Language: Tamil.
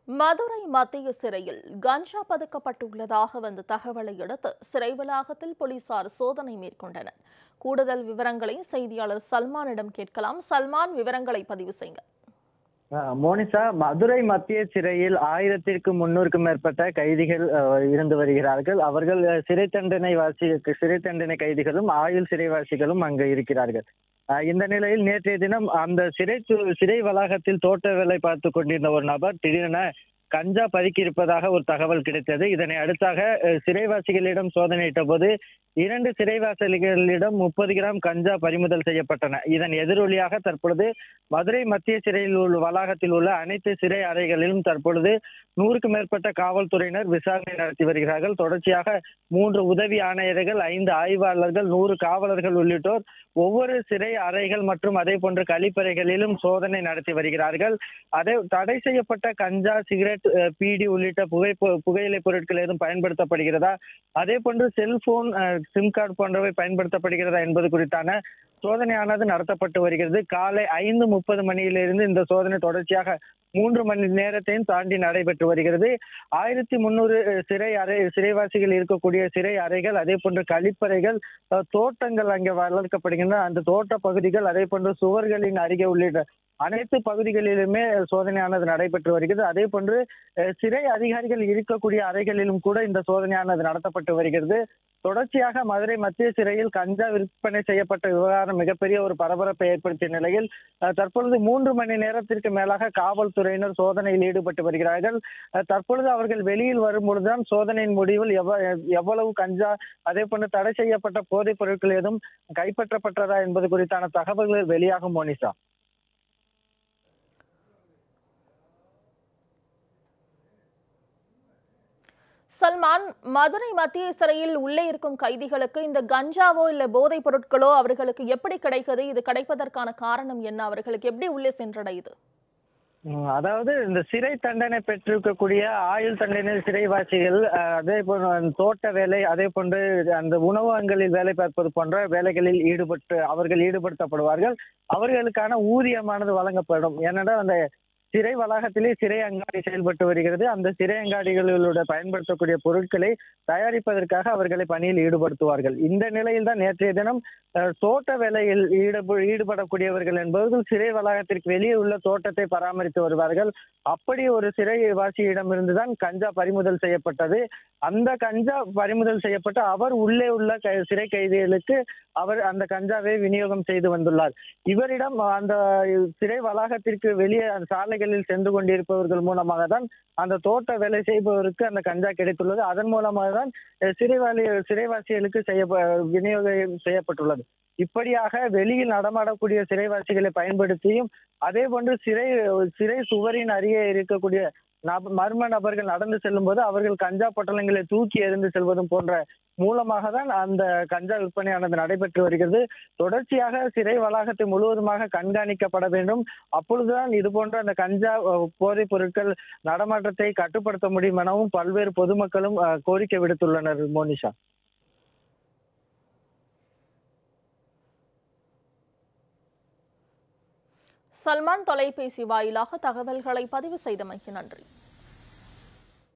மதுரை மத்திய சிறையில் கஞ்சா பதுக்கப்பட்டுள்ளதாக வந்த தகவலை அடுத்து சிறை வளாகத்தில் போலீசார் சோதனை மேற்கொண்டனர் கூடுதல் விவரங்களை செய்தியாளர் சல்மானிடம் கேட்கலாம் சல்மான் விவரங்களை பதிவு செய்யுங்க அஹ் மோனிஷா மதுரை மத்திய சிறையில் ஆயிரத்திற்கும் முன்னூறுக்கும் மேற்பட்ட கைதிகள் அஹ், இருந்து வருகிறார்கள் அவர்கள் அஹ், சிறை தண்டனை வாசி சிறை தண்டனை கைதிகளும் ஆயுள் சிறைவாசிகளும் அங்கு இருக்கிறார்கள் அஹ், இந்த நிலையில் நேற்றைய தினம் அந்த சிறை து- சிறை வளாகத்தில் தோட்ட வேலை பார்த்து கொண்டிருந்த ஒரு நபர் திடீரென கஞ்சா பதுக்கி இருப்பதாக ஒரு தகவல் கிடைத்தது இதனை அடுத்தாக அஹ், சிறைவாசிகளிடம் சோதனையிட்ட போது இரண்டு சிறைவாசிகளிடம் முப்பது கிராம் கஞ்சா பறிமுதல் செய்யப்பட்டன இதன் எதிரொலியாக தற்பொழுது மதுரை மத்திய சிறையில் உள்ள வளாகத்தில் உள்ள அனைத்து சிறை அறைகளிலும் தற்பொழுது நூறுக்கும் மேற்பட்ட காவல்துறையினர் விசாரணை நடத்தி வருகிறார்கள் தொடர்ச்சியாக மூன்று உதவி ஆணையர்கள் ஐந்து ஆய்வாளர்கள் நூறு காவலர்கள் உள்ளிட்டோர் ஒவ்வொரு சிறை அறைகள் மற்றும் அதே போன்ற கழிப்பறைகளிலும் சோதனை நடத்தி வருகிறார்கள் அதே தடை செய்யப்பட்ட கஞ்சா சிகரெட் அஹ், பீடி உள்ளிட்ட புகை பொ- புகையிலை பொருட்கள் எதுவும் பயன்படுத்தப்படுகிறதா அதே போன்று செல்போன் சிம் கார்டு போன்றவை பயன்படுத்தப்படுகிறதா என்பது குறித்தான சோதனையானது நடத்தப்பட்டு வருகிறது காலை ஐந்து முப்பது மணியிலிருந்து இந்த சோதனை தொடர்ச்சியாக மூன்று மணி நேரத்தையும் தாண்டி நடைபெற்று வருகிறது ஆயிரத்தி முன்னூறு சிறை அறை சிறைவாசிகள் இருக்கக்கூடிய சிறை அறைகள் அதே போன்று கழிப்பறைகள் அஹ், தோட்டங்கள் அங்கே வளர்க்கப்படுகின்றன அந்த தோட்ட பகுதிகள் அதே போன்று சுவர்களின் அருகே உள்ளிட்ட அனைத்து பகுதிகளிலுமே சோதனையானது நடைபெற்று வருகிறது அதே போன்று அஹ், சிறை அதிகாரிகள் இருக்கக்கூடிய அறைகளிலும் கூட இந்த சோதனையானது நடத்தப்பட்டு வருகிறது தொடர்ச்சியாக மதுரை மத்திய சிறையில் கஞ்சா விற்பனை செய்யப்பட்ட விவகாரம் மிகப்பெரிய ஒரு பரபரப்பை ஏற்படுத்திய நிலையில் அஹ், தற்பொழுது மூன்று மணி நேரத்திற்கு மேலாக காவல்துறையினர் சோதனையில் ஈடுபட்டு வருகிறார்கள் அஹ், தற்பொழுது அவர்கள் வெளியில் வரும்பொழுதுதான் சோதனையின் முடிவில் எவ்வ- எவ்வளவு கஞ்சா அதே போன்று தடை செய்யப்பட்ட போதைப் பொருட்கள் எதுவும் கைப்பற்றப்பட்டதா என்பது குறித்தான தகவல்கள் வெளியாகும் மோனிஷா சல்மான் மதுரை மத்திய சிறையில் உள்ளே இருக்கும் கைதிகளுக்கு இந்த கஞ்சாவோ இல்ல போதைப் பொருட்களோ அவர்களுக்கு எப்படி கிடைக்குது இது கிடைப்பதற்கான காரணம் என்ன அவர்களுக்கு எப்படி உள்ளே சென்றடையுது உம், அதாவது இந்த சிறை தண்டனை பெற்றிருக்கக்கூடிய ஆயுள் தண்டனை சிறைவாசிகள் அஹ், அதே போன்று அந்த தோட்ட வேலை அதே போன்று அந்த உணவகங்களில் வேலை பார்ப்பது போன்ற வேலைகளில் ஈடுபட்டு அவர்கள் ஈடுபடுத்தப்படுவார்கள் அவர்களுக்கான ஊதியமானது வழங்கப்படும் ஏனென்றால் அந்த சிறை வளாகத்திலே சிறை அங்காடி செயல்பட்டு வருகிறது அந்த சிறை அங்காடிகளிலோட பயன்படுத்தக்கூடிய பொருட்களை தயாரிப்பதற்காக அவர்களை பணியில் ஈடுபடுத்துவார்கள் இந்த நிலையில் தான் நேற்றைய தினம் அஹ், தோட்ட வேலையில் ஈடுப ஈடுபடக்கூடியவர்கள் என்பவர்கள் சிறை வளாகத்திற்கு வெளியே உள்ள தோட்டத்தை பராமரித்து வருவார்கள் அப்படி ஒரு சிறைவாசியிடமிருந்து தான் கஞ்சா பறிமுதல் செய்யப்பட்டது அந்த கஞ்சா பறிமுதல் செய்யப்பட்டு அவர் உள்ளே உள்ள க- சிறை கைதிகளுக்கு அவர் அந்த கஞ்சாவை விநியோகம் செய்து வந்துள்ளார் இவரிடம் அந்த சிறை வளாகத்திற்கு வெளியே அந்த சாலைகளில் சென்று கொண்டிருப்பவர்கள் மூலமாக தான் அந்த தோட்ட வேலை செய்பவருக்கு அந்த கஞ்சா கிடைத்துள்ளது அதன் மூலமாக தான் அஹ், சிறைவாளி சிறைவாசிகளுக்கு செய்ய விநியோகம் செய்யப்பட்டுள்ளது இப்படியாக வெளியில் நடமாடக்கூடிய சிறைவாசிகளை பயன்படுத்தியும் அதே போன்று சிறை சிறை சுவரின் அருகே இருக்கக்கூடிய நப- மர்ம நபர்கள் நடந்து செல்லும் போது அவர்கள் கஞ்சா பொட்டலங்களை தூக்கி எறிந்து செல்வதும் போன்ற மூலமாக தான் அந்த கஞ்சா விற்பனையானது நடைபெற்று வருகிறது தொடர்ச்சியாக சிறை வளாகத்தை முழுவதுமாக கண்காணிக்கப்பட வேண்டும் அப்பொழுதுதான் இது போன்ற அந்த கஞ்சா அஹ், போதைப் பொருட்கள் நடமாட்டத்தை கட்டுப்படுத்த முடியும் எனவும் பல்வேறு பொதுமக்களும் அஹ், கோரிக்கை விடுத்துள்ளனர் மோனிஷா சல்மான் தொலைபேசி வாயிலாக தகவல்களை பதிவு செய்தமைக்கு நன்றி